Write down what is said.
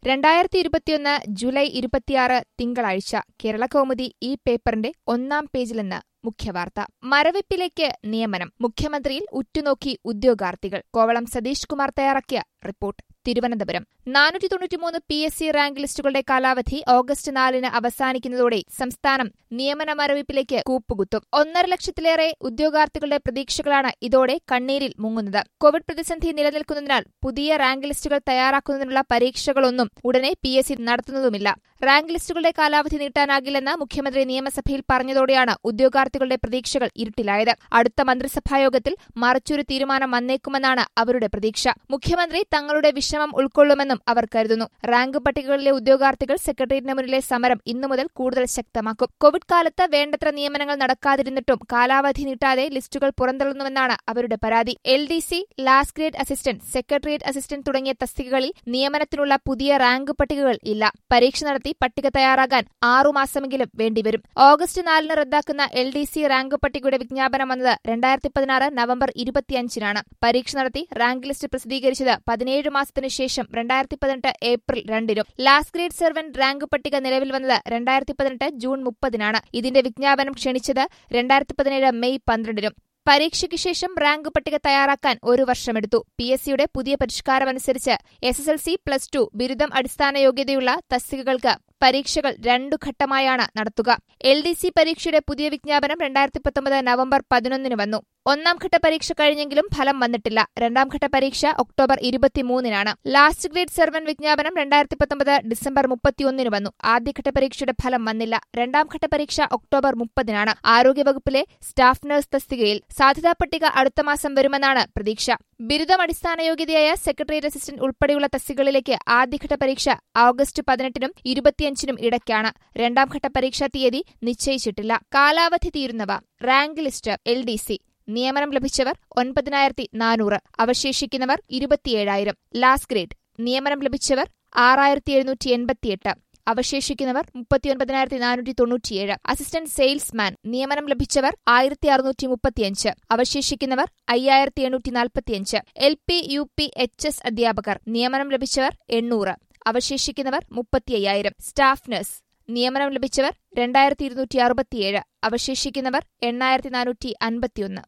രണ്ടായിരത്തി ഇരുപത്തിയൊന്ന് ജൂലൈ ഇരുപത്തിയാറ് തിങ്കളാഴ്ച കേരളകൗമുദി ഈ പേപ്പറിന്റെ ഒന്നാം പേജിൽ നിന്ന് മുഖ്യവാർത്ത മരവിപ്പിലേക്ക് നിയമനം മുഖ്യമന്ത്രിയിൽ ഉറ്റുനോക്കി ഉദ്യോഗാർത്ഥികൾ കോവളം സതീഷ് കുമാർ തയ്യാറാക്കിയ റിപ്പോർട്ട് തിരുവനന്തപുരം നാനൂറ്റി തൊണ്ണൂറ്റിമൂന്ന് പി എസ് സി റാങ്ക് ലിസ്റ്റുകളുടെ കാലാവധി ഓഗസ്റ്റ് നാലിന് അവസാനിക്കുന്നതോടെ സംസ്ഥാനം നിയമന മരവിപ്പിലേക്ക് കൂപ്പുകുത്തും ഒന്നര ലക്ഷത്തിലേറെ ഉദ്യോഗാർത്ഥികളുടെ പ്രതീക്ഷകളാണ് ഇതോടെ കണ്ണീരിൽ മുങ്ങുന്നത് കോവിഡ് പ്രതിസന്ധി നിലനിൽക്കുന്നതിനാൽ പുതിയ റാങ്ക് ലിസ്റ്റുകൾ തയ്യാറാക്കുന്നതിനുള്ള പരീക്ഷകളൊന്നും ഉടനെ പി എസ് സി നടത്തുന്നതുമില്ല റാങ്ക് ലിസ്റ്റുകളുടെ കാലാവധി നീട്ടാനാകില്ലെന്ന് മുഖ്യമന്ത്രി നിയമസഭയിൽ പറഞ്ഞതോടെയാണ് ഉദ്യോഗാർത്ഥികളുടെ പ്രതീക്ഷകൾ ഇരുട്ടിലായത് അടുത്ത മന്ത്രിസഭായോഗത്തിൽ മറിച്ചൊരു തീരുമാനം വന്നേക്കുമെന്നാണ് അവരുടെ പ്രതീക്ഷ മുഖ്യമന്ത്രി തങ്ങളുടെ വിഷമം ഉൾക്കൊള്ളുമെന്നും അവർ കരുതുന്നു റാങ്ക് പട്ടികകളിലെ ഉദ്യോഗാർത്ഥികൾ സെക്രട്ടേറിയറ്റിന് മുന്നിലെ സമരം ഇന്നു മുതൽ കൂടുതൽ ശക്തമാക്കും കോവിഡ് കാലത്ത് വേണ്ടത്ര നിയമനങ്ങൾ നടക്കാതിരുന്നിട്ടും കാലാവധി നീട്ടാതെ ലിസ്റ്റുകൾ പുറന്തള്ളുന്നുവെന്നാണ് അവരുടെ പരാതി L D C last grade assistant secretariat assistant തുടങ്ങിയ തസ്തികകളിൽ നിയമനത്തിനുള്ള പുതിയ റാങ്ക് പട്ടികകൾ ഇല്ല പരീക്ഷ നടത്തി പട്ടിക തയ്യാറാകാൻ ആറുമാസമെങ്കിലും വേണ്ടിവരും ഓഗസ്റ്റ് നാലിന് റദ്ദാക്കുന്ന എൽ ഡി സി റാങ്ക് പട്ടികയുടെ വിജ്ഞാപനം വന്നത് രണ്ടായിരത്തി പതിനാറ് നവംബർ ഇരുപത്തിയഞ്ചിനാണ് പരീക്ഷ നടത്തി റാങ്ക് ലിസ്റ്റ് പ്രസിദ്ധീകരിച്ചത് പതിനേഴ് മാസത്തിനു ശേഷം രണ്ടായിരത്തി പതിനെട്ട് ഏപ്രിൽ രണ്ടിനും ലാസ്റ്റ് ഗ്രേഡ് സെർവന്റ് റാങ്ക് പട്ടിക നിലവിൽ വന്നത് രണ്ടായിരത്തി പതിനെട്ട് ജൂൺ മുപ്പതിനാണ് ഇതിന്റെ വിജ്ഞാപനം ക്ഷണിച്ചത് രണ്ടായിരത്തി പതിനേഴ് മെയ് പന്ത്രണ്ടിനും പരീക്ഷയ്ക്ക് ശേഷം റാങ്ക് പട്ടിക തയ്യാറാക്കാൻ ഒരു വർഷമെടുത്തു പി എസ് സിയുടെ പുതിയ പരിഷ്കാരമനുസരിച്ച് S S L C plus two ബിരുദം അടിസ്ഥാന യോഗ്യതയുള്ള തസ്തികകൾക്ക് പരീക്ഷകൾ രണ്ടു ഘട്ടമായാണ് നടത്തുക എൽ ഡി സി പരീക്ഷയുടെ പുതിയ വിജ്ഞാപനം രണ്ടായിരത്തി പത്തൊമ്പത് നവംബർ പതിനൊന്നിന് വന്നു ഒന്നാം ഘട്ട പരീക്ഷ കഴിഞ്ഞെങ്കിലും ഫലം വന്നിട്ടില്ല രണ്ടാം ഘട്ട പരീക്ഷ ഒക്ടോബർ ഇരുപത്തിമൂന്നിനാണ് ലാസ്റ്റ് ഗ്രേഡ് സെർവൻ വിജ്ഞാപനം രണ്ടായിരത്തി പത്തൊമ്പത് ഡിസംബർ മുപ്പത്തിയൊന്നിന് വന്നു ആദ്യഘട്ട പരീക്ഷയുടെ ഫലം വന്നില്ല രണ്ടാം ഘട്ട പരീക്ഷ ഒക്ടോബർ മുപ്പതിനാണ് ആരോഗ്യവകുപ്പിലെ സ്റ്റാഫ് നഴ്സ് തസ്തികയിൽ സാധ്യതാ പട്ടിക അടുത്ത മാസം വരുമെന്നാണ് പ്രതീക്ഷ ബിരുദം അടിസ്ഥാന യോഗ്യതയായ സെക്രട്ടേറിയറ്റ് അസിസ്റ്റന്റ് ഉൾപ്പെടെയുള്ള തസ്തികകളിലേക്ക് ആദ്യഘട്ട പരീക്ഷ ഓഗസ്റ്റ് പതിനെട്ടിനും ഇരുപത്തിയഞ്ചിനും ഇടയ്ക്കാണ് രണ്ടാം ഘട്ട പരീക്ഷാ തീയതി നിശ്ചയിച്ചിട്ടില്ല കാലാവധി തീരുന്നവ rank list L D C നിയമനം ലഭിച്ചവർ ഒൻപതിനായിരത്തി നാനൂറ് അവശേഷിക്കുന്നവർ ഇരുപത്തിയേഴായിരം ലാസ്റ്റ് ഗ്രേഡ് നിയമനം ലഭിച്ചവർ ആറായിരത്തി എഴുന്നൂറ്റി എൺപത്തിയെട്ട് അവശേഷിക്കുന്നവർ മുപ്പത്തിയൊൻപതിനായിരത്തി നാനൂറ്റി തൊണ്ണൂറ്റിയേഴ് അസിസ്റ്റന്റ് സെയിൽസ്മാൻ നിയമനം ലഭിച്ചവർ ആയിരത്തി അറുന്നൂറ്റി മുപ്പത്തിയഞ്ച് അവശേഷിക്കുന്നവർ അയ്യായിരത്തി എണ്ണൂറ്റി നാൽപ്പത്തിയഞ്ച് L P U P H S അധ്യാപകർ നിയമനം ലഭിച്ചവർ എണ്ണൂറ് അവശേഷിക്കുന്നവർ മുപ്പത്തി അയ്യായിരം സ്റ്റാഫ് നഴ്സ് നിയമനം ലഭിച്ചവർ രണ്ടായിരത്തി ഇരുന്നൂറ്റി അറുപത്തിയേഴ് അവശേഷിക്കുന്നവർ എണ്ണായിരത്തി നാനൂറ്റി അൻപത്തിയൊന്ന്